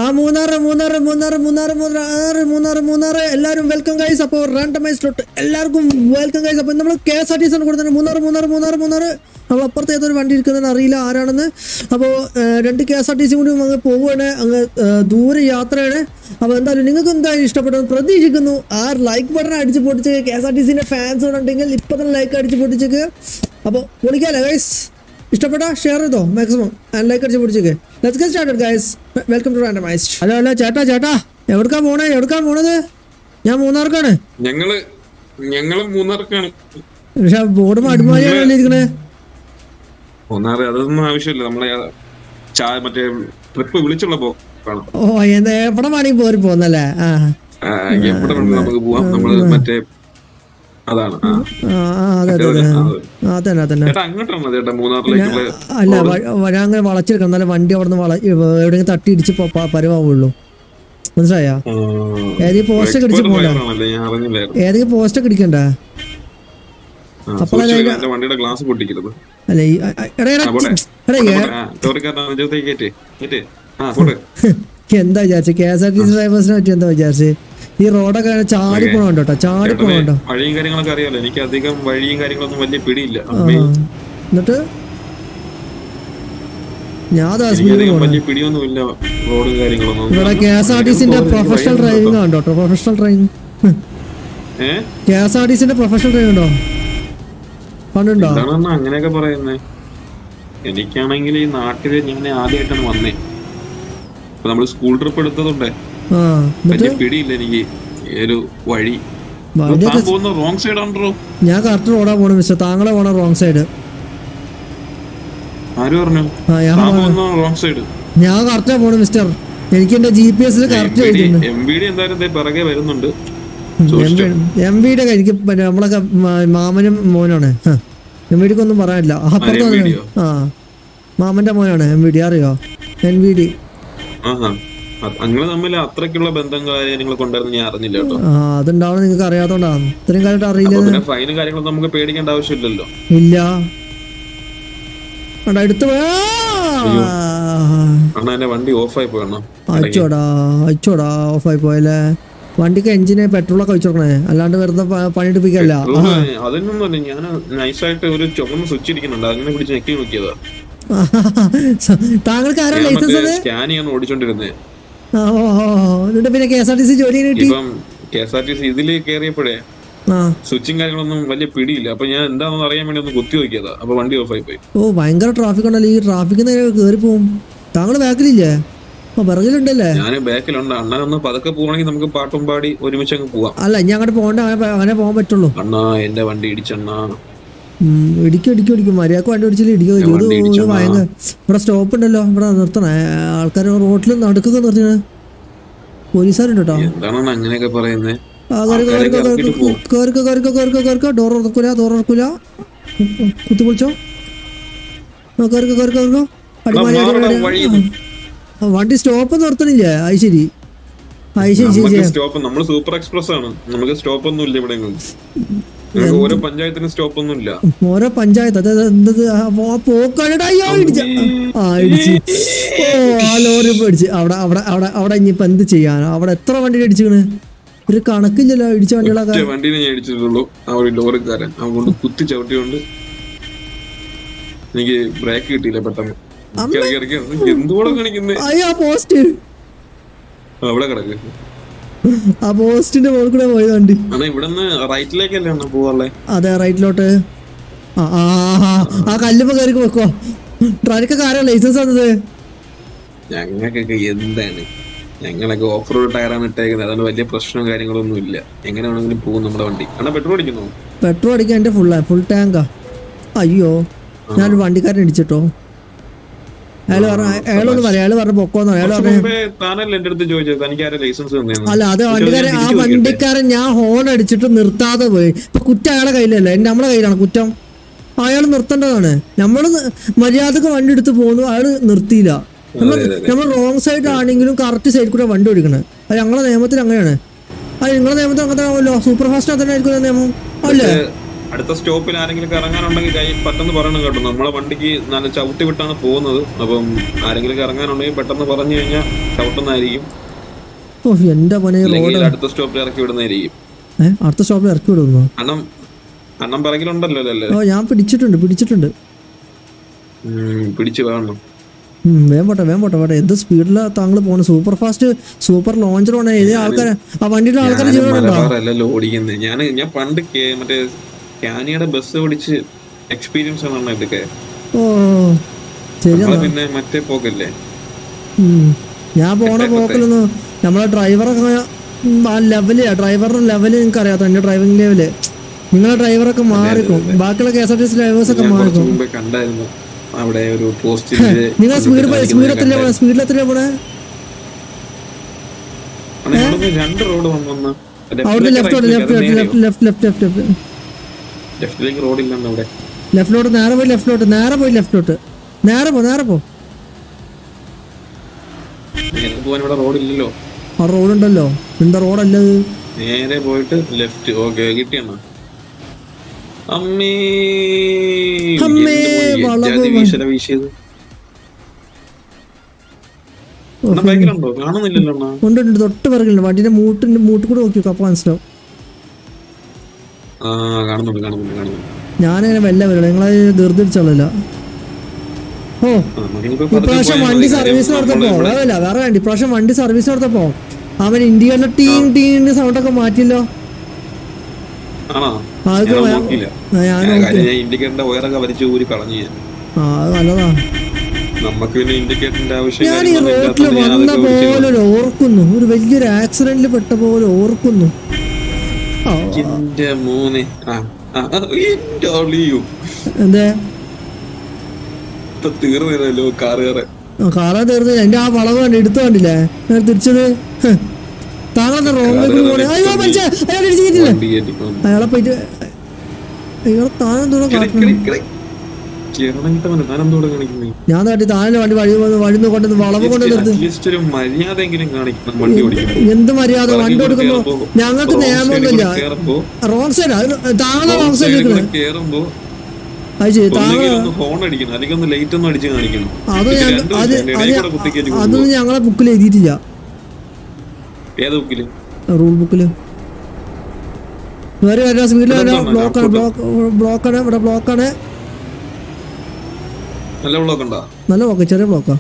ആ മൂന്നാറ് മൂന്നാറ് മൂന്നാറ് മൂന്നാറ് മൂന്നാറ് മൂന്നാറ് മൂന്നാറ് എല്ലാവരും welcome guys അപ്പോൾ റാൻഡമൈസ്ഡോട്ട് എല്ലാവർക്കും വെൽക്കം ഗൈസ് അപ്പോൾ നമ്മൾ K S R T C ആണ് കൊടുത്തത് മൂന്നാറ് മൂന്നാറ് മൂന്നാറ് മൂന്നാറ് നമ്മൾ അപ്പുറത്ത് ഏതൊരു വണ്ടി ഇരിക്കുന്നതെന്ന് അറിയില്ല ആരാണെന്ന് അപ്പോൾ രണ്ട് K S R T C കൂടി അങ്ങ് പോവുകയാണ് അങ്ങ് ഏ, ദൂരെ യാത്രയാണ് അപ്പോൾ എന്തായാലും നിങ്ങൾക്ക് എന്തായാലും ഇഷ്ടപ്പെട്ടെന്ന് പ്രതീക്ഷിക്കുന്നു ആ ലൈക്ക് ബട്ടൺ അടിച്ച് പൊട്ടിച്ച് കെ എസ് ആർ ടി സിൻ്റെ ഫാൻസ് ഉണ്ടെങ്കിൽ ഇപ്പം തന്നെ ലൈക്ക് അടിച്ച് പൊട്ടിച്ചേക്ക് അപ്പോൾ പൊളിക്കാല്ലേ ഗൈസ് ഇഷ്ടപ്പെട്ടാ ഷെയർ ചെയ്തോ മാക്സിമം ആൻഡ് ലൈക്ക് അടിച്ച് പിടിച്ചേക്ക് let's get started guys welcome to randomized hello hello ചേട്ടാ ചേട്ടാ എവിടേക്കാ പോണേ എവിടേക്കാ പോണത് ഞാൻ മൂന്നാർക്കാണ് ഞങ്ങള് ഞങ്ങളും മൂന്നാർക്കാണ് പക്ഷെ ബോർഡ് അടിമാലിയാണ് ഇരിക്കണേ മൂന്നാറ് അതൊന്നും ആവശ്യമില്ല നമ്മളെ ആ ചാ മറ്റേ ട്രിപ്പ് വിളിച്ചുള്ള പോക്കാണ് ഓ എന്താ എവിടെ വേണമെങ്കിൽ പോരി പോന്നല്ലേ ആ ആ, എവിടെ വേണമെങ്കിലും നമുക്ക് പോവാം നമ്മള് മറ്റേ അതാണ് ആ. ആ ആ, അതെ അതെ അതെ ആ തന്നെ അതന്നെ ചേട്ടാ അങ്ങോട്ടാണ് ചേട്ടാ മൂന്നാറിലേക്കുള്ള അല്ല വ- വഴി അങ്ങനെ വളച്ചെടുക്കണം എന്നാലും വണ്ടി അവിടെ നിന്ന് വള എവിടെയെങ്കിലും തട്ടി ഇടിച്ച് പ- പ- പരുവാവുള്ളൂ മനസ്സിലായോ ആ, ഏതെങ്കിലും പോസ്റ്റ് ഒക്കെ ഇടിച്ച് expert പോകണ്ട driver ആണല്ലേ, ഞാൻ അറിഞ്ഞില്ലായിരുന്നു ഏതെങ്കിലും പോസ്റ്റ് ഒക്കെ ഇടിക്കണ്ട ആ, സൂക്ഷിച്ച് എന്റെ വണ്ടിയുടെ ഗ്ലാസ് പൊട്ടിക്കരുത് അല്ല ഈ അ- അ- എടാ എടാ പോട്ടെ. എടാ പോട്ടെ, ഏ- പോട്ടെ. ആ, ചോറിക്കാരനാ നെഞ്ചത്തേക്ക് കയറ്റി കയറ്റി ആ പോട്ടെ എന്താ വിചാരിച്ചു K S R T C ഡ്രൈവേഴ്സിനെ പറ്റി എന്താ വിചാരിച്ചു ഈ റോഡൊക്കെ അങ്ങനെ ചാടി പോണുണ്ടോ കേട്ടോ ചാടി ചേട്ടന് പോണുണ്ടോ വഴിയും കാര്യങ്ങളൊക്കെ അറിയാലോ എനിക്ക് അധികം വഴിയും കാര്യങ്ങളൊന്നും വലിയ പിടിയില്ല ആ. എന്നിട്ട് ഞാൻ ദാ എനിക്ക് സ്പീഡിൽ അധികം പോണു വലിയ പിടിയൊന്നുമില്ല റോഡും കാര്യങ്ങളൊന്നും ഇവിടെ കെ എസ് ആർ ടി സിന്റെ പ്രൊഫഷണൽ ഡ്രൈവിംഗ് ഉണ്ടോ കേട്ടോ പ്രൊഫഷണൽ ഡ്രൈവിംഗ് ഏഹ് കെ എസ് ആർ ടി സിന്റെ പ്രൊഫഷണൽ ഡ്രൈവിംഗ് ഉണ്ടോ കണ്ടുണ്ടോ എന്താണെന്ന് അങ്ങനെയൊക്കെ പറയുന്നേ എനിക്കാണെങ്കിൽ ഈ നാട്ടില് ഞാൻ ആദ്യമായിട്ടാണ് വന്നേ അപ്പൊ നമ്മള് സ്കൂൾ ട്രിപ്പ് എടുത്തതുണ്ടേ ആ എന്നിട്ട് വലിയ പിടിയില്ല എനിക്ക് ഈ ഒരു വഴി വണ്ടി താൻ പോകുന്ന റോങ് സൈഡ് ആണോ ഞാൻ കറക്റ്റ് റോഡാ പോണു മിസ്റ്റർ താങ്കളെ പോണ റോങ് സൈഡ് ആര് പറഞ്ഞു ആ ഞാൻ താൻ പോകുന്ന റോങ് സൈഡ് ഞാൻ കറക്റ്റാ പോണു മിസ്റ്റർ എനിക്ക് എന്റെ ജി പി എസിൽ കറക്റ്റ് എഴുതിയിട്ടുണ്ട് എം ബി ഡി എന്തായാലും ദേ പിറകെ വരുന്നുണ്ട് എം വിയുടെ എനിക്ക് പിന്നെ നമ്മളൊക്കെ മ- മാമനും മോനാണ് എം വിഡിക്ക് ഒന്നും പറയാനില്ല ആ, അപ്പുറത്ത് MVD വന്നു. യോ? ആ മാമന്റെ മോനാണ് എം വി ഡി അറിയോ എൻ വി ഡി ആഹാ അങ്ങനെ തമ്മിൽ അത്രയ്ക്കുള്ള ബന്ധം കാര്യങ്ങൾ കൊണ്ടായിരുന്നു ഞാൻ അറിഞ്ഞില്ല കേട്ടോ ആ അതുണ്ടാവണം നിങ്ങൾക്ക് അറിയാത്തോണ്ടാണ് ഇത്രയും കാലമായിട്ട് അറിയില്ല അപ്പൊ പിന്നെ ഫൈനും കാര്യങ്ങളൊന്നും നമുക്ക് പേടിക്കേണ്ട ആവശ്യമില്ലല്ലോ ഇല്ല അടാ എടുത്തു പോയാ അണ്ണാ എന്റെ വണ്ടി ഓഫായി പോയണ്ണ അച്ചോടാ അച്ചോടാ ഓഫായി പോയല്ലേ വണ്ടിക്ക് എഞ്ചിന് പെട്രോളൊക്കെ വെച്ച് കൊടുക്കണേ അല്ലാണ്ട് വെറുതെ പ- പണിയെടുപ്പിക്കല്ല അതിനൊന്നുമല്ല ഞാൻ നൈസായിട്ട് ഒരു ചുവന്ന സ്വിച്ച് ഇരിക്കുന്നുണ്ട് അങ്ങനെ പിടിച്ച് ഞെക്കി നോക്കിയതാ താങ്കൾക്ക് ആരാ ഞാൻ ലൈസൻസ് മറ്റേ സ്കാൻ ചെയ്യാൻ ഓടിച്ചോണ്ടിരുന്നേ ആ, ഓ ഓ, ഓ. എന്നിട്ട് പിന്നെ K S R T C ജോലി കിട്ടി ഇപ്പം K S R T C ഇതില് കയറിയപ്പോഴേ ആ സ്വിച്ചും കാര്യങ്ങളൊന്നും വലിയ പിടിയില്ല അപ്പൊ ഞാൻ എന്താണെന്ന് അറിയാൻ വേണ്ടി ഒന്ന് കുത്തി നോക്കിയതാ അപ്പൊ വണ്ടി ഓഫായി പോയി ഓ ഭയങ്കര ട്രാഫിക് ഉണ്ടല്ലോ ഈ ട്രാഫിക്കിൽ നിന്ന് കയറി പോവും താങ്കൾ ബാക്കിലില്ലേ ഓ പിറകിലുണ്ടല്ലേ ഞാൻ ബാക്കിലുണ്ട് അണ്ണനൊന്ന് പതുക്കെ പോവാണെങ്കിൽ നമുക്ക് പാട്ടും പാടി ഒരുമിച്ച് അങ്ങ് പോവാം അല്ല ഇനി അങ്ങോട്ട് പോകണ്ട അങ്ങനെ അങ്ങനെ പോകാൻ പറ്റുള്ളൂ അണ്ണാ എന്റെ വണ്ടി ഇടിച്ചണ്ണാ ഉം, ഇടിക്കും ഇടിക്കും ഇടിക്കും മര്യാദക്ക് വണ്ടി ഓടിച്ചില്ല ഇടിക്കുക ഇത് വണ്ടി ഇത് ഇടിച്ചെന്നാ. ഭയങ്കര ഇവിടെ സ്റ്റോപ്പ് ഉണ്ടല്ലോ ഇവിടെ നിർത്തണേ ആൾക്കാർ റോട്ടിൽ നടുക്കൊക്കെ നിർത്തിയാണ് പോലീസുകാരുണ്ട് കേട്ടോ എന്താണെന്ന് അങ്ങനെയൊക്കെ പറയുന്നേ ആ, കയറി കയറി ആൾക്കാരെ ഇറക്കിയിട്ട് പോവും. കയറിക്കോ കയറിക്കോ കയറിക്കോ കയറിക്കോ ഡോർ തുറക്കൂല ഡോർ തുറക്കൂല കുത്തി പൊളിച്ചോ ആ, കയറിക്കോ കയറിക്കോ കയറിക്കോ അടിമാലി മാറടാ അടിമാലി. വഴി ആ, വണ്ടി സ്റ്റോപ്പ് നിർത്തണില്ലേ അത് ശരി അത് ശരി ശരി നമുക്ക് ശരി സ്റ്റോപ്പ് നമ്മൾ സൂപ്പർ എക്സ്പ്രസ് ആണ് നമുക്ക് സ്റ്റോപ്പ് ഒന്നും ഇല്ല ഇവിടെ നമുക്ക് ഓരോ പഞ്ചായത്തിനും സ്റ്റോപ്പ് ഒന്നും ഇല്ല ഓരോ പഞ്ചായത്ത് അതായത് എന്തത് ആ പോ- പോക്കാണെടാ അയ്യോ ഇടിച്ച ആ ഇടിച്ച് ഓ ആ ലോറി ഇപ്പൊ ഇടിച്ച് അവിടെ അവിടെ അവിടെ അവിടെ ഇനിയിപ്പോ എന്ത് ചെയ്യാനാ അവിടെ എത്ര വണ്ടി ഇടിച്ചിക്കണ് ഒരു കണക്കില്ലല്ലോ ഇടിച്ച വണ്ടികളൊക്കെ ഒറ്റ വണ്ടീനെ ഞാൻ ഇടിച്ചിട്ടുള്ളൂ ആ ഒരു ലോറിക്കാരൻ അവൻ കൊണ്ട് കുത്തി ചവിട്ടിയോണ്ട് എനിക്ക് ബ്രേക്ക് കിട്ടിയില്ല പെട്ടെന്ന് ഇറക്കി ഇറക്കി ഇറക്കി എന്തുകൂടെ കാണിക്കുന്നേ അയ്യോ ആ പോസ്റ്റ് അവിടെ കിടക്ക് ആ പോസ്റ്റിന്റെ മുകളിൽ കൂടെ പോയി വണ്ടി അണ്ണാ ഇവിടുന്ന് റൈറ്റിലേക്കല്ലേ അണ്ണാ പോവാറുള്ളേ അതെ റൈറ്റിലോട്ട് ആ ആ ആ, ആ കല്ലുമ്പോ കയറി വെക്കോ ട്രനിക്കൊക്കെ ആരാ ലൈസൻസ് വന്നത് ഞങ്ങൾക്കൊക്കെ എന്താണ് ഞങ്ങളൊക്കെ ഓഫ് റോഡ് ടയറാണ് ഇട്ടേക്കുന്നത് അതുകൊണ്ട് വലിയ പ്രശ്നവും കാര്യങ്ങളൊന്നും ഇല്ല എങ്ങനെ വേണമെങ്കിലും പോകും നമ്മുടെ വണ്ടി അണ്ണാ പെട്രോൾ അടിക്കുന്നോ പെട്രോൾ അടിക്കാൻ എന്റെ ഫുള്ളാ ഫുൾ ടാങ്കാ അയ്യോ ഞാനൊരു വണ്ടിക്കാരൻ ഇടിച്ചിട്ടോ അയാൾ പറഞ്ഞ അയാളൊന്ന് പറയാം അയാൾ പറഞ്ഞ പൊക്കോന്ന് അയാൾ കുറച്ച് പറഞ്ഞു മുമ്പേ താനല്ലേ എന്റെ അടുത്ത് ചോദിച്ചത് തനിക്ക് ആരെ ലൈസൻസ് തന്നെയാണ് അല്ല അത് വണ്ടിക്കാരൻ ആ വണ്ടിക്കാരൻ ഞാൻ ഹോൺ അടിച്ചിട്ട് നിർത്താതെ പോയി ഇപ്പൊ കുറ്റം അയാളെ കയ്യിലല്ല എന്റെ നമ്മളെ കയ്യിലാണ് കുറ്റം അയാൾ നിർത്തേണ്ടതാണ് നമ്മൾ മര്യാദക്ക് വണ്ടി എടുത്ത് പോകുന്നു അയാൾ നിർത്തിയില്ല നമ്മൾ നമ്മൾ റോങ് സൈഡ് ആണെങ്കിലും കറക്റ്റ് സൈഡിൽ കൂടെ വണ്ടി ഓടിക്കണം അത് ഞങ്ങളെ നിയമത്തിൽ അങ്ങനെയാണ് അത് നിങ്ങളെ നിയമത്തിൽ അങ്ങനെ ആവുമല്ലോ സൂപ്പർ ഫാസ്റ്റ് തന്നെ ആയിരിക്കും നിയമം അല്ലേ അടുത്ത സ്റ്റോപ്പിൽ ആരെങ്കിലും ഇറങ്ങാനുണ്ടെങ്കിൽ കൈ പെട്ടെന്ന് പറയണം കേട്ടോ നമ്മളെ വണ്ടിക്ക് നല്ല ചവിട്ടി വിട്ടാണ് പോകുന്നത് അപ്പം ആരെങ്കിലും ഇറങ്ങാനുണ്ടെങ്കിൽ പെട്ടെന്ന് പറഞ്ഞു കഴിഞ്ഞാൽ ചവിട്ടുന്നതായിരിക്കും ഓ എന്റെ പണി റോഡ് അല്ലെങ്കിൽ അടുത്ത സ്റ്റോപ്പിൽ ഇറക്കി വിടുന്നതായിരിക്കും ഏ അടുത്ത സ്റ്റോപ്പിൽ ഇറക്കി വിടുന്നു അണ്ണം അണ്ണം പിറകിലുണ്ടല്ലോ അല്ലേ ഓ ഞാൻ പിടിച്ചിട്ടുണ്ട് പിടിച്ചിട്ടുണ്ട് ഉം, പിടിച്ചു വേണം ഉം, വേഗം പോട്ടെ വേഗം പോട്ടെ പോട്ടെ എന്ത് സ്പീഡിലാണ് താങ്കൾ പോണത് സൂപ്പർ ഫാസ്റ്റ് സൂപ്പർ ലോഞ്ചർ ആണ് ഏതേ ആൾക്കാരെ ആ വണ്ടിയുടെ ആൾക്കാരെ ജീവനുണ്ടോ മലബാറല്ലല്ലോ ഓടിക്കുന്നത് ഞാൻ ഞാൻ പണ്ട് കേ- മറ്റേ കാനിയുടെ ബസ് ഓടിച്ച് എക്സ്പീരിയൻസ് ആണ് ഇതൊക്കെ ഓ ശരി നമ്മള് പിന്നെ മറ്റേ പോക്കല്ലേ ഉം. ഞാൻ പോണ പോക്കിലൊന്നും നമ്മളെ ഡ്രൈവറൊക്കെ ഉം, ആ ലെവല് ഡ്രൈവറുടെ ലെവല് നിങ്ങൾക്ക് അറിയാത്ത എന്റെ ഡ്രൈവിംഗ് ലെവല് നിങ്ങളെ ഡ്രൈവറൊക്കെ മാറിക്കും ബാക്കിയുള്ള K S R T C drivers ഒക്കെ ഞാൻ കുറച്ച് മാറിക്കും മുമ്പേ കണ്ടായിരുന്നു അവിടെ ഒരു പോസ്റ്റില് നിങ്ങൾ സ്പീഡ് സ്പീഡ് എത്രയാ പോണേ സ്പീഡിൽ എത്രയാ പോണേ രണ്ട് റോഡ് വന്നു അവിടെ left left left left left left left ലെഫ്റ്റിലേക്ക് റോഡില്ലെന്ന് അവിടെ ലെഫ്റ്റിലോട്ട് നേരെ പോയി ലെഫ്റ്റിലോട്ട് നേരെ പോയി ലെഫ്റ്റിലോട്ട് നേരെ പോ നേരെ പോ നേരെ പോകാൻ ഇവിടെ റോഡില്ലല്ലോ ആ റോഡുണ്ടല്ലോ എന്താ റോഡല്ലത് നേരെ പോയിട്ട് ലെഫ്റ്റ് ഓക്കെ കിട്ടിയെന്നാ അമ്മേ അമ്മേ, എന്ത് മോനെ, വളവ് എജ്ജാതി വീശല വീശിയത് അണ്ണാ ബൈക്കിലുണ്ടോ കാണുന്നില്ലല്ലോ അണ്ണാ ഉണ്ട് ഉണ്ട് തൊട്ട് പിറകിലുണ്ട് വണ്ടിന്റെ മൂട്ടിന്റെ മൂട്ടിൽ കൂടെ നോക്കി അപ്പൊ മനസ്സിലാവും ആ കാണുന്നുണ്ട് കാണുന്നുണ്ട് കാണുന്നുണ്ട് ഞാനങ്ങനെ വെല്ല വരില്ല നിങ്ങളെ ധൃതിടിച്ചോളല്ല ഓ ആ, നമുക്കിനിയിപ്പോ പതുക്കെ ഇപ്രാവശ്യം പോയാൽ വണ്ടി മതി. സർവീസ് കാര്യം നടത്തപ്പോ നമ്മള് ഇവിടെ- അതല്ല വേറെ വേണ്ട ഇപ്രാവശ്യം വണ്ടി സർവീസ് നടത്തപ്പോ അവൻ ഇന്ത്യയിലെ ടീം ടീമിന്റെ സൗണ്ട് ഒക്കെ മാറ്റിയല്ലോ ആണോ അതൊക്കെ ഞാൻ വേ- നോക്കിയില്ല ആ, ഞാൻ ഞാൻ നോക്കി കാര്യം ഞാൻ ഇൻഡിക്കേറ്ററിന്റെ വയറൊക്കെ വലിച്ചു ഊരി കളഞ്ഞു ഞാൻ ആ അത് നല്ലതാ നമുക്ക് പിന്നെ ഇൻഡിക്കേറ്ററിന്റെ ആവശ്യം ഞാൻ ഈ കാര്യങ്ങളൊന്നും റോട്ടിൽ ഇല്ലാത്തതുകൊണ്ട് ഞാൻ വന്ന അതൊക്കെ ഓടിച്ചില്ല. പോലെ ഒരു ഓർക്കുന്നു ഒരു വലിയൊരു ആക്സിഡന്റിൽ പെട്ട പോലെ ഓർക്കുന്നു ആ, എന്റെ മോനെ ആ ആ, ആ, എന്റെ അളിയോ എന്തേ ഇപ്പൊ തീർന്നില്ലല്ലോ കാറുകാരെ കാറാ തീർന്നു എന്റെ ആ വളവ് കണ്ട് എടുത്തു കണ്ടില്ലേ ഞാൻ തിരിച്ചത് ഹ്. താങ്കളെന്താ റോങ് വേ കൂടി പോണേ അയ്യോ മനുഷ്യ അയാൾ ഇടിച്ചിട്ടില്ല വണ്ടി കയറ്റിക്കൊണ്ട് അയാളെ പോയിട്ട് അയാളെ താനെന്തോടെ കാട്ടണം കിറണങ്ങിട്ടവന് താനെന്തോടെ കാണിക്കുന്നത് ഞാൻ തട്ടി താനെ വണ്ടി വഴി വന്ന് വഴി കൊണ്ടുവന്ന് വളവ് കൊണ്ട് നിർത്തി അറ്റ്ലീസ്റ്റ് ഒരു മര്യാദയെങ്കിലും കാണിക്കണം വണ്ടി ഓടിക്കണം എന്ത് മര്യാദ വണ്ടി കൊടുക്കുമ്പോ ഞങ്ങൾക്ക് നിയമമൊന്നുമില്ല കേറുമ്പോ റോങ് സൈഡ് താങ്കളെ റോങ് സൈഡ് നിൽക്കുന്നത് കേറുമ്പോ അത് ശരി താങ്കൾ ഒന്നുകിൽ ഒന്ന് ഹോൺ അടിക്കണം അല്ലെങ്കിൽ ഒന്ന് ലൈറ്റ് ഒന്നും അടിച്ച് കാണിക്കണം അത് ഇത് ഞങ്ങ- രണ്ടും അത് ഇല്ല. ഇടയിൽ അത് കൂടെ കുത്തിക്കയറ്റി അതൊന്നും ഞങ്ങളെ ബുക്കിൽ എഴുതിയിട്ടില്ല ഏത് ബുക്കില് റൂൾ ബുക്കില് വേറെ വരാം സ്പീഡിൽ വരാം ഇതെന്താണ്? ബ്ലോക്കാണ് ബ്ലോക്ക് ബ്ലോക്കാണ് ഇവിടെ ബ്ലോക്കാണ് നല്ല ബ്ലോക്ക് ഉണ്ടോ നല്ല ബ്ലോക്ക് ചെറിയ ബ്ലോക്കാ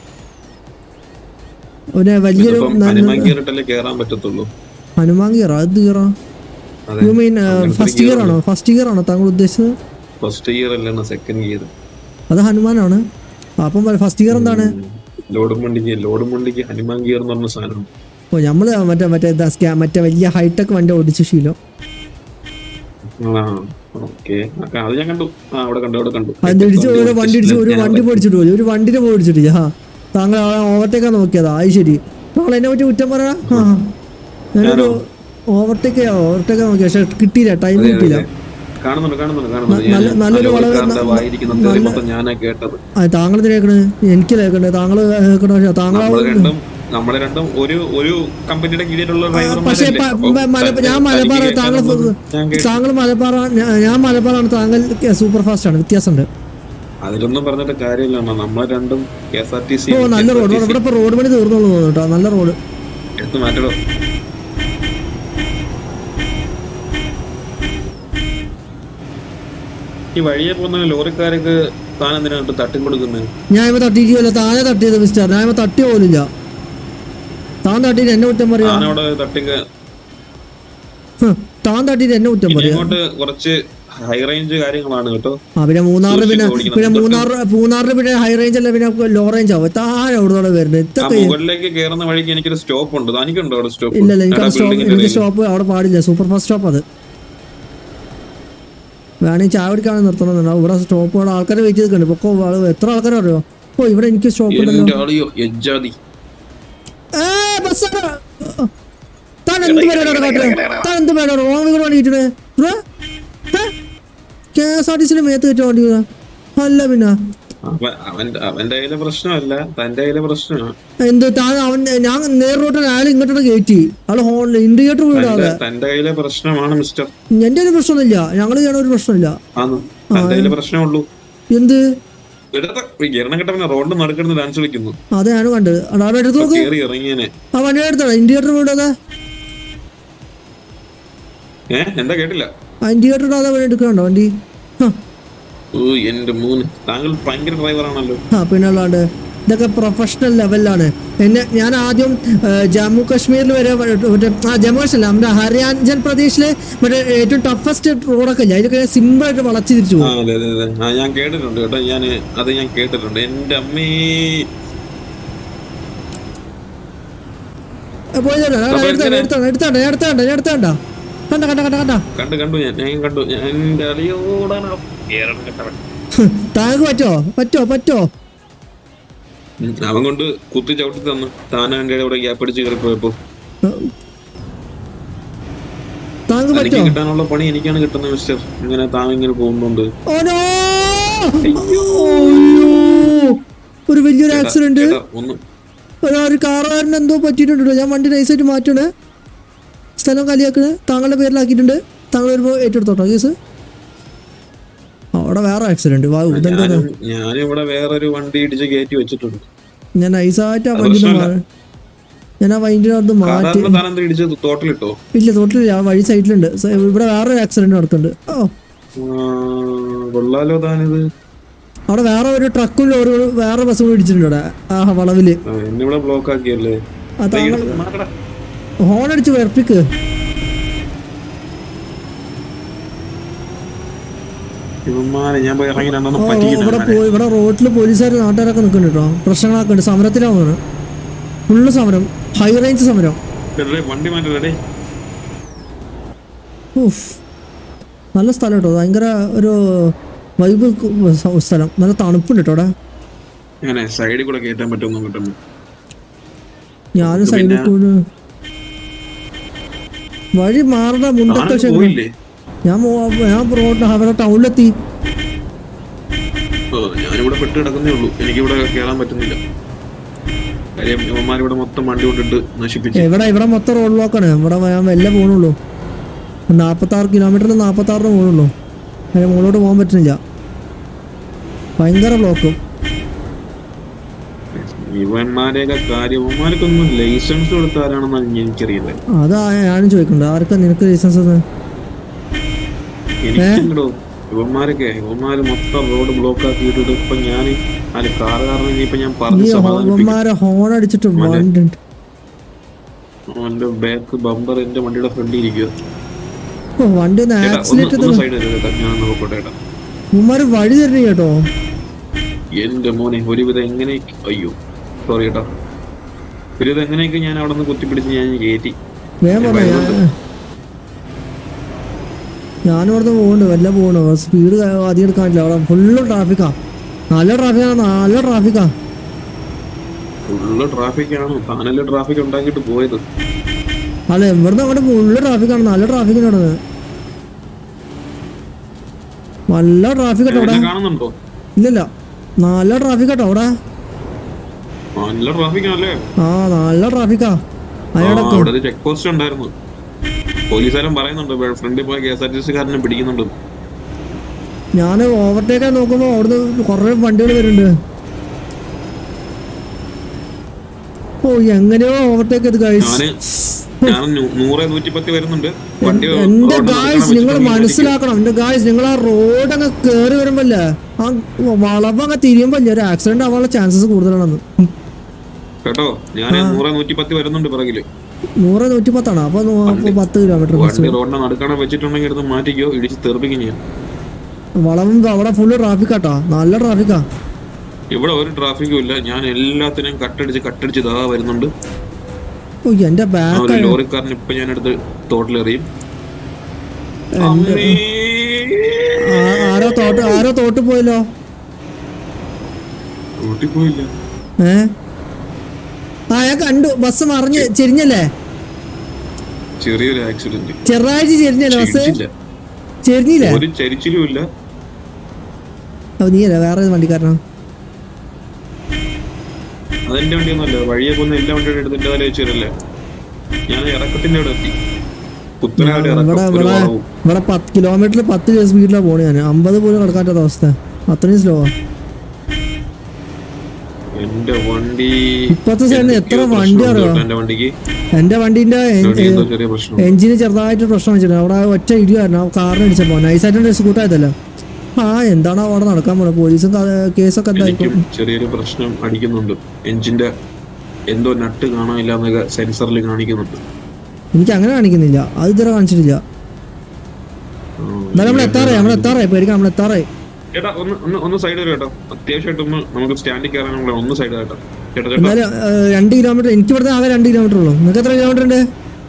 പിന്നെ വലിയൊരു ഇപ്പം ഹനുമാൻ കയറിട്ടല്ലേ കേറാൻ പറ്റത്തുള്ളൂ ഹനുമാൻ ഗിയർ അത് ഗിയറാ അതെ യു മീൻ ഫസ്റ്റ് ഗിയർ ആണോ ഫസ്റ്റ് ഗിയർ ആണോ താങ്കൾ ഉദ്ദേശിച്ചത് ഫസ്റ്റ് ഗിയർ അല്ലാണ് സെക്കൻഡ് ഗിയർ അത് ഹനുമാനാണ് അപ്പം ഫസ്റ്റ് ഗിയർ എന്താണ് ലോഡും വണ്ടിക്ക് ലോഡും വണ്ടിക്ക് ഹനുമാൻ ഗിയർ എന്ന് പറഞ്ഞ സാധനം ഓ നമ്മള് മറ്റേ മറ്റേ ഇതാ സ്കാ- മറ്റേ വലിയ ഹൈടെക് വണ്ടി ഓടിച്ച ശീലം ആ ഓക്കെ അത് ഞാൻ കണ്ടു ആ അവിടെ കണ്ടു അവിടെ കണ്ടു അത് ഇടിച്ച് ഒരു വണ്ടി ഇടിച്ച് ഒരു ഞാൻ വണ്ടി പോടിച്ചിട്ട് പോയി ഒരു വണ്ടിനെ പോടിച്ചിട്ട് ആ താങ്കൾ ഓവർടേക്കാ നോക്കിയതാ അത് ശരി താങ്കൾ എന്നെ പറ്റി കുറ്റം പറയാ ആ ഞാനൊരു ഓവർടേക്ക് ഓവർടേക്ക് നോക്കിയ പക്ഷെ കിട്ടിയില്ല ടൈം കിട്ടിയില്ല കാണുന്നുണ്ട് കാണുന്നുണ്ട് കാണുന്നുണ്ട് ന- നല്ല- ഞാൻ നല്ലൊരു വളവ് ലോറിക്കാരന്റെ ന- വായിരിക്കുന്ന തെറി മൊത്തം ഞാനാ കേട്ടത് ആ താങ്കൾ കേൾക്കണേ എനിക്ക് കേൾക്കണ്ടേ താങ്കൾ കേൾക്കണ പക്ഷെ താങ്കൾ നമ്മള് രണ്ടും നമ്മളെ രണ്ടും ഒരു ഒരു കമ്പനിയുടെ കീഴിലുള്ള പക്ഷേ ഡ്രൈവർമാരല്ലേ പ- അപ്പം മ- മല- തനിക്ക് ഞാൻ മലബാർ തനിക്ക് താങ്കൾ കേൾക്കാനൊന്നും ഞാൻ കേട്ടു. താങ്കൾ മലബാർ ഞാൻ മലബാറാണ് താങ്കൾ സൂപ്പർ ഫാസ്റ്റ് ആണ് വ്യത്യാസമുണ്ട് അതിലൊന്നും പറഞ്ഞിട്ട് കാര്യമില്ല അണ്ണാ. നമ്മളെ രണ്ടും K S R T C ഓ നല്ല റോഡ് ഇവിടെ ഇപ്പൊ റോഡ് പണി തീർന്നോളൂ തോന്നുന്നു കേട്ടോ നല്ല റോഡ് എടുത്ത് മാറ്റടോ ഈ വഴിയെ പോകുന്ന ലോറിക്കാർക്ക് താൻ എന്തിനായിട്ട് തട്ടി കൊടുക്കുന്നത് ഞാൻ ഇപ്പൊ തട്ടിയിട്ടില്ല താനെ തട്ടിയത് മിസ്റ്റർ ഞാൻ ഇപ്പൊ തട്ടി പോലില്ല താൻ തട്ടിയിട്ട് എന്നെ കുറ്റം പറയാ താനവിടെ തട്ടിക്ക ഹ്, താൻ തട്ടിയിട്ട് എന്നെ കുറ്റം ഇനി പറയാ അങ്ങോട്ട് കുറച്ച് ഹൈ റേഞ്ച് കാര്യങ്ങളാണ് കേട്ടോ ആ പിന്നെ മൂന്നാറില് പിന്നെ സൂക്ഷിച്ച് ഓടിക്കണം. പിന്നെ മൂന്നാറ് മൂന്നാറില് പിന്നെ ഹൈ റേഞ്ച് അല്ല പിന്നെ ലോ റേഞ്ച് ആവും താഴെ എവിടെ വരുന്നത് ആ ഇതൊക്കെ മുകളിലേക്ക് കയറുന്ന വഴിക്ക് എനിക്കൊരു സ്റ്റോപ്പ് ഉണ്ട് തനിക്കുണ്ടോ അവിടെ സ്റ്റോപ്പ് ഇല്ല ഇല്ല എനിക്ക് സ്റ്റോപ്പ് എനിക്ക് സ്റ്റോപ്പ് അവിടെ പാടില്ല സൂപ്പർ ഫാസ്റ്റ് സ്റ്റോപ്പ് അത് വേണമെങ്കിൽ ചായ കുടിക്കാൻ നിർത്തണമെന്നുണ്ടോ ഇവിടെ സ്റ്റോപ്പ് ഇവിടെ ആൾക്കാരെ വെയിറ്റ് ചെയ്തിട്ടുണ്ട് പൊക്കോ ആള് എത്ര ആൾക്കാരെ അറിയോ ഓ ഇവിടെ എനിക്ക് സ്റ്റോപ്പ് ഉണ്ടല്ലോ എന്റെ ആളിയോ എജ്ജാതി ഏ, ബസ്സാണ്. താൻ എന്ത് പരിപാടിയാണ് കാട്ടുന്നത് താൻ എന്ത് പരിപാടിയാണ് റോങ് കൂടെ വണ്ടി കിട്ടണേ കെ എസ് ആർ ടി സിന്റെ മേത്ത് കയറ്റാൻ വണ്ടി വീണാ? അല്ല പിന്നെ അവൻ അവന്റെ അവന്റെ കയ്യിലെ പ്രശ്നമല്ല തന്റെ കയ്യിലെ പ്രശ്നമാണ് എന്ത് താൻ അവൻ ഞാൻ നേർ റോട്ടിൽ അയാൾ ഇങ്ങോട്ട് കയറ്റി ആള് ഹോണിൽ ഇൻഡിക്കേറ്റർ വിടാതെ തന്റെ തന്റെ കയ്യിലെ പ്രശ്നമാണ് മിസ്റ്റർ എന്റെ ഒരു പ്രശ്നമൊന്നുമില്ല ഞങ്ങൾ ചെയ്യണ ഒരു പ്രശ്നമില്ല ആന്ന് തന്റെ കയ്യിലെ പ്രശ്നമുള്ളൂ എന്ത് ഇടത്തെ ഗിരണം കിട്ടവനെ റോഡ് നടുക്കിടുന്ന് ഡാൻസ് കളിക്കുന്നു അതെ ഞാൻ കണ്ടത് അടാ എടുത്ത് നോക്ക് കേറി ഇറങ്ങിയനെ ആ വണ്ടി എടുത്തടാ ഇൻഡിക്കേറ്റർ വിടാതെ ഏ എന്താ കേട്ടില്ല ആ ഇൻഡിക്കേറ്റർ ഇടാതെ വണ്ടി എടുക്കണുണ്ടോ വണ്ടി ഹ, ഓ എന്റെ മൂന്ന് താങ്കൾ ഭയങ്കര ഡ്രൈവറാണല്ലോ ആ പിന്നെ അല്ലാണ്ട് ഇതൊക്കെ പ്രൊഫഷണൽ ലെവലിലാണ് എന്നെ ഞാൻ ആദ്യം ഏ, ജമ്മു കാശ്മീരിൽ വരെ മറ്റേ ആ ജമ്മു കാശ്മീർ നമ്മുടെ ഹരിയാന പ്രദേശിലെ മറ്റേ ഏറ്റവും ടഫസ്റ്റ് റോഡൊക്കെ ഇല്ല അതിലൊക്കെ സിമ്പിൾ ആയിട്ട് വളച്ചു തിരിച്ചു ആ പോകും അതെ അതെ അതെ ആ ഞാൻ കേട്ടിട്ടുണ്ട് കേട്ടോ ഞാൻ അത് ഞാൻ കേട്ടിട്ടുണ്ട് എന്റെ അമ്മേ പോയതല്ല എടുത്താണ്ട എടുത്താണ്ട എടുത്താണ്ട എടുത്താണ്ട എടുത്താണ്ട കണ്ട കണ്ട കണ്ട കണ്ട കണ്ടു കണ്ടു ഞാൻ ഞാൻ കണ്ടു ഞാൻ എന്റെ അളിയോടാണ് ഗിരണം കിട്ടവൻ താങ്ക് പറ്റോ പറ്റോ പറ്റോ ഉം, അവൻ കൊണ്ട് കുത്തി ചവിട്ടി തന്നു താൻ എന്റെ കൂടെ ഗ്യാപ്പ് അടിച്ച് കയറി പോയപ്പോ താങ്ക് എനിക്ക് പറ്റോ കിട്ടാനുള്ള പണി എനിക്കാണ് കിട്ടുന്നത് മിസ്റ്റർ ഇങ്ങനെ താൻ ഇങ്ങനെ പോകുന്നുണ്ട് ഓ നോ അയ്യോ ഒരു വലിയൊരു ആക്സിഡന്റ് ചേട്ടാ, ഒന്ന് ഒരു ഒരു കാറുകാരന് എന്തോ പറ്റിയിട്ടുണ്ടല്ലോ ഞാൻ വണ്ടി നൈസായിട്ട് മാറ്റണേ സ്ഥലം കാലിയാക്കണേ താങ്കളുടെ പേരിലാക്കിയിട്ടുണ്ട് താങ്കൾ വരുമ്പോൾ ഏറ്റെടുത്തോട്ടോ കേസ് അവിടെ വേറെ ആക്സിഡന്റ് വാ ഇതെന്താ ഞാനും ഞാനും ഇവിടെ വേറൊരു വണ്ടി ഇടിച്ച് കയറ്റി വെച്ചിട്ടുണ്ട് ഞാൻ നൈസായിട്ട് ആ വണ്ടി മാറി ഞാൻ ആ വൈൻഡിനെ അവിടെ മാറ്റി സാധാരണ താൻ എന്താ ഇടിച്ച് തോട്ടിലിട്ടോ ഇല്ല തോട്ടിലില്ല ആ വഴി സൈഡിലുണ്ട് സ- ഇവിടെ വേറൊരു ആക്സിഡന്റ് നടക്കുന്നുണ്ട് ഓ ആ, കൊള്ളാലോ താനിത് അവിടെ വേറെ ഒരു ട്രക്കും ലോറികളും വേറെ ബസ്സും കൂടി ഇടിച്ചിട്ടുണ്ട് അവിടെ ആ വളവില് ആ, എന്നിവിടെ ബ്ലോക്ക് ആക്കിയല്ലേ ആ താങ്കൾ മാറ്റടാ. ഹോൺ അടിച്ച് വെറുപ്പിക്ക് ഇവന്മാരെ ഞാൻ പോയി ഇറങ്ങി രണ്ടെണ്ണം ഓ, ഓ, പറ്റിക്കണം ഇവിടെ പോയി ഇവിടെ റോഡിൽ പോലീസുകാർ നാട്ടുകാരൊക്കെ നിൽക്കുന്നുണ്ട് കേട്ടോ പ്രശ്നങ്ങളൊക്കെ ഉണ്ട് സമരത്തിലാണ് ഫുള്ള് സമരം ഹൈ റേഞ്ച് സമരം എടേ, വണ്ടി മാറ്റേ ഊഫ് നല്ല സ്ഥലം കേട്ടോ ഭയങ്കര ഒരു വൈബ് സ്ഥലം നല്ല തണുപ്പുണ്ട് കേട്ടോ അവിടെ അങ്ങനെ സൈഡിൽ കൂടെ കയറ്റാൻ പറ്റുമോ കിട്ടുന്നു ഞാനും സൈഡിൽ കൂടെ വഴി മാറണ മുണ്ടൊക്കെ ശരി പോയില്ലേ ഞാൻ മോ- ഞാൻ റോഡ് അവിടെ ടൗണിലെത്തി ഓ ഞാനിവിടെ പെട്ട് കിടക്കുന്നേ ഉള്ളൂ എനിക്കിവിടെ കയറാൻ പറ്റുന്നില്ല കാര്യം ഇവന്മാരിവിടെ മൊത്തം വണ്ടി കൊണ്ടിട്ട് നശിപ്പിച്ചു ഇവിടെ ഇവിടെ മൊത്തം റോഡ് ബ്ലോക്കാണ് ഇവിടെ ഞാൻ വെല്ല പോകണുള്ളൂ നാൽപ്പത്താറ് കിലോമീറ്ററിൽ നാൽപ്പത്താറിന് പോകണുള്ളൂ അതിന് മുകളിലോട്ട് പോകാൻ പറ്റുന്നില്ല ഭയങ്കര ബ്ലോക്കും ഇവന്മാരെയൊക്കെ കാര്യം ഇവന്മാർക്കൊന്നും ലൈസൻസ് കൊടുത്താരാണെന്നാണ് എനിക്കറിയില്ല അതാ ഞാനും ചോദിക്കണ്ട ആർക്കാ നിനക്ക് ലൈസൻസ് ഒന്ന് എനിക്കോ ഇവന്മാരൊക്കെ ഇവന്മാര് മൊത്തം റോഡ് ബ്ലോക്ക് ആക്കി ഇട്ടിട്ട് ഇപ്പൊ ഞാൻ അല്ല കാർ കാരണം ഇനിയിപ്പൊ ഞാൻ ഈ പറഞ്ഞ് സമാധാനിപ്പിക്കും ഹോമന്മാരെ ഹോൺ അടിച്ചിട്ട് വണ്ടി അവന്റെ ബാക്ക് ബമ്പർ എന്റെ വണ്ടിയുടെ ഫ്രണ്ടിൽ ഇരിക്കുക ഓ, വണ്ടി ഒന്ന് ചേട്ടാ ഒന്ന് ആക്സിലേറ്റ് ഒന്ന് സൈഡ് ചേട്ടാ ഞാൻ നോക്കട്ടെ ചേട്ടാ ഉമ്മാര് വഴി തരണ കേട്ടോ എന്റെ മോനെ ഒരുവിധം എങ്ങനെ അയ്യോ സോറി കേട്ടോ ഒരുവിധം എങ്ങനെയൊക്കെ ഞാൻ അവിടെ നിന്ന് കുത്തിപ്പിടിച്ച് ഞാൻ കയറ്റി വേഗം പറഞ്ഞ ഞാൻ ഞാനും ഇവിടുന്ന് പോകുന്നുണ്ട് വല്ല പോകണു സ്പീഡ് അധികം എടുക്കാൻ പറ്റില്ല അവിടെ ഫുള്ള് ട്രാഫിക്കാ നല്ല ട്രാഫിക്കാണ് നല്ല ട്രാഫിക്കാ ഫുള്ള് ട്രാഫിക് ആണ് താനല്ലേ ട്രാഫിക് ഉണ്ടാക്കിയിട്ട് പോയത് അല്ല ഇവിടുന്ന് അങ്ങോട്ട് ഫുള്ള് ട്രാഫിക്കാണ് നല്ല ട്രാഫിക്കിന് അവിടെ നല്ല ട്രാഫിക് കേട്ടോ അവിടെ എന്നെ കാണുന്നുണ്ടോ ഇല്ലല്ല നല്ല ട്രാഫിക് കേട്ടോ അവിടെ നല്ല ട്രാഫിക് ആണല്ലേ ആ നല്ല ട്രാഫിക്കാ ആ, അയാളൊക്കെ അവിടെ ഒരു ചെക്ക് പോസ്റ്റ് ഉണ്ടായിരുന്നു പോലീസുകാരൻ പറയുന്നുണ്ട് ഫ്രണ്ടിൽ പോയ K S R T C കാരനെ പിടിക്കുന്നുണ്ട് ഞാൻ ഓവർടേക്കാൻ നോക്കുമ്പോ അവിടുന്ന് കുറെ വണ്ടികൾ വരുന്നുണ്ട് ഓ എങ്ങനെയോ ഓവർടേക്ക് ചെയ്ത് കഴിച്ചു ഞാന് ഞാൻ നൂ- നൂറ് നൂറ്റിപ്പത്തി വരുന്നുണ്ട് വണ്ടി എന്റെ റോഡിൽ ഗായ്സ് നിർത്തണം നിങ്ങൾ വെച്ചിട്ട് മനസ്സിലാക്കണം എന്റെ ഗായ്സ് നിങ്ങൾ ആ റോഡ് അങ്ങ് കേറി വരുമ്പല്ലേ ആ വളവ് അങ്ങ് തിരിയുമ്പല്ലേ ഒരു ആക്സിഡന്റ് ആവാനുള്ള ചാൻസസ് കൂടുതലാണെന്ന് ഉം. കേട്ടോ ഞാൻ നൂറ് നൂറ്റിപ്പത്തി വരുന്നുണ്ട് പിറകില് നൂറ് നൂറ്റി പത്താണ് അപ്പൊ നൂ- അപ്പൊ പത്ത് കിലോമീറ്റർ വണ്ടി റോഡിനെ നടുക്കണം വെച്ചിട്ടുണ്ടെങ്കിൽ എടുത്ത് മാറ്റിക്കോ ഇടിച്ച് തെറിപ്പിക്കും ഞാൻ വളവും അവിടെ ഫുള്ള് ട്രാഫിക് ആട്ടോ നല്ല ട്രാഫിക്കാ ഇവിടെ ഒരു ട്രാഫിക്കും ഇല്ല ഞാൻ എല്ലാത്തിനെയും കട്ടടിച്ച് കട്ടടിച്ച് ഇതാ വരുന്നുണ്ട് ഓ എന്റെ ആ ബാക്ക് ഒരു ലോറിക്കാരൻ ഇപ്പൊ ഞാൻ എടുത്ത് തോട്ടിലെറിയും അമ്മേ. ആരോ തോട്ട് ആരോ തോട്ട് പോയല്ലോ തോട്ടിൽ പോയില്ല ഏ ആ ഞാൻ കണ്ടു ബസ് മറിഞ്ഞ് ചെരിഞ്ഞല്ലേ ചെറിയൊരു ആക്സിഡന്റ് ചെറുതായിട്ട് ചെരിഞ്ഞല്ലേ ബസ് ഇടിച്ചില്ല ചെരിഞ്ഞില്ലേ ഒരു ചരിച്ചിലും ഇല്ല അപ്പൊ നീയല്ലേ വേറെ ഏത് വണ്ടിക്കാരനോ അതെന്റെ വണ്ടിയൊന്നുമല്ല വഴിയെ പോകുന്ന എല്ലാ വണ്ടിയുടെ എടുത്തിട്ട് അതിൽ വെച്ച് തരല്ലേ ഞാൻ ഇറക്കത്തിന്റെ അവിടെ എത്തി കുത്തനെ ഒരു ഇറക്കം ഇവിടെ ഒരു ഇവിടെ വളവും ഇവിടെ പത്ത് കിലോമീറ്ററിൽ പത്ത് സ്പീഡിലാണ് പോണേ ഞാൻ അമ്പത് പോലും കിടക്കാത്ത അവസ്ഥ അത്രയും സ്ലോ എന്റെ വണ്ടി ഇപ്പത്തെ സൈഡിൽ എത്ര എന്തൊക്കെയോ വണ്ടി പ്രശ്നമുണ്ട് അറിയോ കേട്ടോ എന്റെ വണ്ടിക്ക് എന്റെ വണ്ടീന്റെ വണ്ടി എന്തോ ചെറിയ പ്രശ്നം എഞ്ചിന് ചെറുതായിട്ട് പ്രശ്നം വെച്ചിട്ടുണ്ട് അവിടെ ഒറ്റ ഇടിയായിരുന്നു ആ കാറിന് അടിച്ചപ്പോ നൈസായിട്ട് സ്കൂട്ടായതല്ല ആ എന്താണ് അവിടെ നടക്കാൻ പോണത് പോലീസും ക- കേസൊക്കെ എന്തായിരിക്കും എനിക്കും ചെറിയൊരു പ്രശ്നം അടിക്കുന്നുണ്ട് എഞ്ചിന്റെ എന്തോ നട്ട് കാണാനില്ല എന്നൊക്കെ സെൻസറിൽ കാണിക്കുന്നുണ്ട് എനിക്ക് അങ്ങനെ കാണിക്കുന്നില്ല അത് ഇതുവരെ കാണിച്ചിട്ടില്ല ആ, എന്നാലും നമ്മൾ എത്താറായി നമ്മൾ എത്താറായി പേടിക്കാം നമ്മൾ എത്താറായി ചേട്ടാ ഒന്ന് ഒന്ന് ഒന്ന് സൈഡ് വരും കേട്ടോ അത്യാവശ്യമായിട്ട് ഒന്ന് നമുക്ക് സ്റ്റാൻഡിൽ കയറാൻ നമ്മളെ ഒന്ന് സൈഡ് കേട്ടോ ചേട്ടാ ചേട്ടാ എന്നാലും ഏഹ്, രണ്ട് കിലോമീറ്റർ എനിക്ക് ഇവിടുത്തെ ആകെ രണ്ട് കിലോമീറ്റർ ഉള്ളൂ നിങ്ങൾക്ക് എത്ര കിലോമീറ്റർ ഉണ്ട്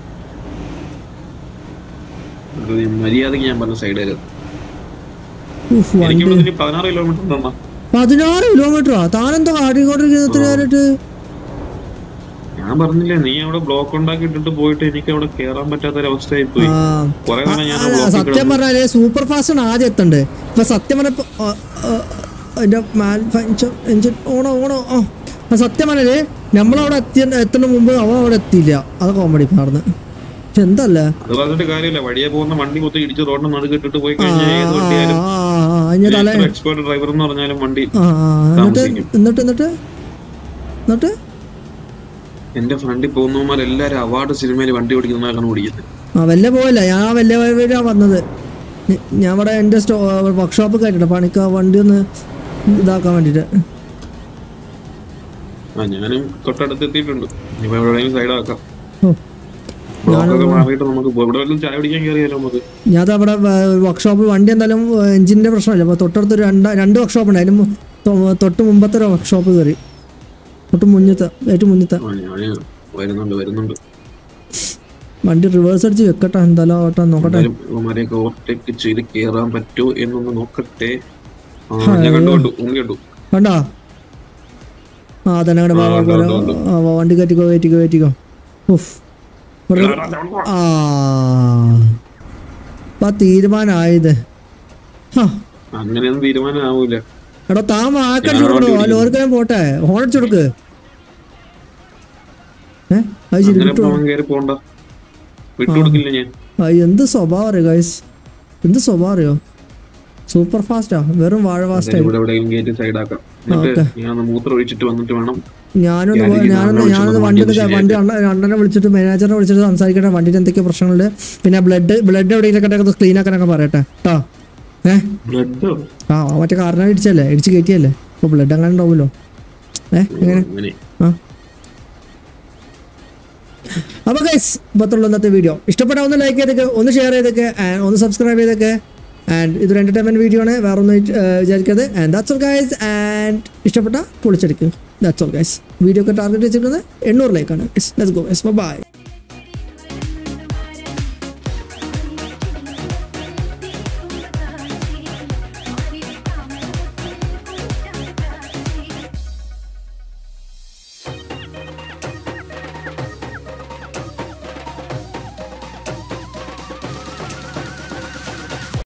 അത് മര്യാദക്ക് ഞാൻ പറഞ്ഞ സൈഡ് കയറും ഉഫ്, എനിക്ക് വണ്ടി ഇവിടെ ഇനി പതിനാറ് കിലോമീറ്റർ ഉണ്ടോ പതിനാറ് കിലോമീറ്ററാ താനെന്തോ കാട്ടിക്കൊണ്ടിരിക്കുന്നത് ഇത്ര നേരിട്ട് ഞാൻ പറഞ്ഞില്ലേ നീ അവിടെ ബ്ലോക്ക് ഉണ്ടാക്കി ഇട്ടിട്ട് പോയിട്ട് എനിക്ക് അവിടെ കേറാൻ പറ്റാത്ത ഒരു അവസ്ഥയായി പോയി ആ കുറെ നേരം ഞാൻ അല്ല, ബ്ലോക്കിൽ സത്യം പറഞ്ഞാല് സൂപ്പർ ഫാസ്റ്റ് ആണ് ആദ്യം എത്തണ്ടേ ഇപ്പൊ സത്യം പറഞ്ഞ അതിന്റെ മാൽഫാക്ചർ എഞ്ചിൻ ഓണോ ഓണോ ആ ആ, സത്യം പറഞ്ഞാല് നമ്മളവിടെ എത്തിയ എത്തുന്ന മുമ്പ് അവൻ അവിടെ എത്തിയില്ല അത് കോമഡി നടന്ന് പക്ഷെ എന്തല്ലേ അത് പറഞ്ഞിട്ട് കാര്യമില്ല വഴിയെ പോകുന്ന വണ്ടി മൊത്തം ഇടിച്ച് റോഡിന് നടുക്കിട്ടിട്ട് പോയി ആ കഴിഞ്ഞാൽ ഏത് വണ്ടിയായാലും ആ, ആ, അതിന്റെ തല എക്സ്പേർട്ട് ഡ്രൈവർ എന്ന് പറഞ്ഞാലും വണ്ടി ആ ആ, എന്നിട്ട് താമസിക്കും. എന്നിട്ട് എന്നിട്ട് എന്നിട്ട് എന്റെ ഫ്രണ്ടിൽ പോകുന്നവന്മാരെല്ലാരും അവാർഡ് സിനിമയിൽ വണ്ടി ഓടിക്കുന്നവരാണ് ഓടിക്കുന്നത് ആ വല്ല പോയല്ല ഞാൻ ആ വല്ല വഴിയാ വന്നത് ഞ- ഞാൻ ഇവിടെ എൻ്റെ സ്റ്റോ വർക്ക്ഷോപ്പ് കയറ്റിട്ട് പണിക്ക് ആ വണ്ടി ഒന്ന് ഇതാക്കാൻ വേണ്ടിയിട്ട് ആ ഞാനും തൊട്ടടുത്ത് എത്തിയിട്ടുണ്ട് ഇനിയിപ്പോ എവിടെയെങ്കിലും സൈഡ് ആക്കാം ഓ ബ്ലോക്കൊക്കെ മാറിയിട്ട് നമുക്ക് പോ- ഇവിടെ വല്ലതും ചായ കുടിക്കാൻ കയറിയാലോ നമുക്ക് ഞാൻ അവിടെ വർക്ക്ഷോപ്പ് വണ്ടി എന്തായാലും എഞ്ചിൻ്റെ പ്രശ്നമില്ല അപ്പോൾ തൊട്ടടുത്ത് രണ്ട് രണ്ട് വർക്ക്ഷോപ്പ് ഉണ്ട് അതിന് മു- തൊ- തൊട്ട് മുമ്പത്തെ ഒരു വർക്ക്ഷോപ്പ് കയറി തൊട്ട് മുന്നത്തെ ഏറ്റവും മുന്നത്തെ ആ ഞാന് വരുന്നുണ്ട് വരുന്നുണ്ട് വണ്ടി റിവേഴ്സ് അടിച്ച് വെക്കട്ടെ എന്തായാലും ആവട്ടെ നോക്കട്ടെ എന്തായാലും ഇവന്മാരെയൊക്കെ ഓവർടേക്ക് ചെയ്ത് കേറാൻ പറ്റുമോ എന്നൊന്ന് നോക്കട്ടെ ആ ഞാൻ കണ്ടു കണ്ടു ഉണ്ണി കണ്ടു കണ്ടാ ആ തന്നെ അങ്ങോട്ട് ആ, ഉണ്ട്, ഉണ്ട്, ഉണ്ട്. ആ വാ, വണ്ടി കയറ്റിക്കോ കയറ്റിക്കോ കയറ്റിക്കോ ഉഫ് ഇവിടെ ആ അപ്പൊ തീരുമാനമായത് ഹാ അങ്ങനെയൊന്നും തീരുമാനമാവൂല എടോ താൻ വാക്കടിച്ചു കൊടുക്കണോ ആ ലോറിക്കാൻ പോട്ടെ ഹോൺ അടിച്ചു കൊടുക്ക് ഏ അത് ശരി അങ്ങനെ വിട്ടു പോകാൻ കയറി പോണ്ട വിട്ടുകൊടുക്കില്ല ഞാൻ ആ, എന്ത് സ്വഭാവം അറിയോ ഗൈസ് എന്ത് സ്വഭാവം അറിയോ സൂപ്പർ ഫാസ്റ്റാ വെറും വാഴ ഫാസ്റ്റ് ഇവിടെ എവിടെയെങ്കിലും കയറ്റി സൈഡ് ആക്കാം എന്നിട്ട് ഞാൻ മൂത്രം ഒഴിച്ചിട്ട് വന്നിട്ട് വേണം ഞാനൊന്ന് ഞാൻ പോയി- ഇരിക്കുന്ന ഞാനൊന്ന് ആളെ ഞാനൊന്ന് വിളിച്ചൊന്ന് വണ്ടി വണ്ടി ഒന്ന് വണ്ടി അണ്ണ- അണ്ണനെ വിളിച്ചിട്ട് മാനേജറിനെ വിളിച്ചിട്ട് സംസാരിക്കട്ടെ വണ്ടിയിൽ എന്തൊക്കെ പ്രശ്നങ്ങളുണ്ട് പിന്നെ ബ്ലഡ് ബ്ലഡ് എവിടെയെങ്കിലും ക്ലീൻ ആക്കാനൊക്കെ പറയട്ടെ കേട്ടോ ഏ ബ്ലഡോ ആ ആ മറ്റേ കാറിനെ ഇടിച്ചല്ലേ ഇടിച്ച് കയറ്റിയല്ലേ അപ്പോൾ ബ്ലഡ് അങ്ങനെ ഉണ്ടാവുമല്ലോ ഏ എങ്ങനെ അങ്ങനെ ആ അപ്പോൾ ഗൈസ് ഇപ്പത്തുള്ള ഇന്നത്തെ വീഡിയോ ഇഷ്ടപ്പെട്ട ഒന്ന് ലൈക്ക് ചെയ്തൊക്കെ ഒന്ന് ഷെയർ ചെയ്തൊക്കെ ആൻഡ് ഒന്ന് സബ്സ്ക്രൈബ് ചെയ്തൊക്കെ ആൻഡ് ഇതൊരു എൻ്റർടൈൻമെൻറ്റ് വീഡിയോ ആണ് വേറെ ഒന്നും വിചാരിക്കരുത് and that's all guys and ഇഷ്ടപ്പെട്ട പൊളിച്ചെടുക്കുക ദാറ്റ്സ് ഓൾ ഗൈസ് വീഡിയോ ഒക്കെ ടാർഗറ്റ് വെച്ചിരിക്കുന്നത് എണ്ണൂറ് ലൈക്കാണ് ലെറ്റ്സ് ഗോ ഗൈസ് ബൈ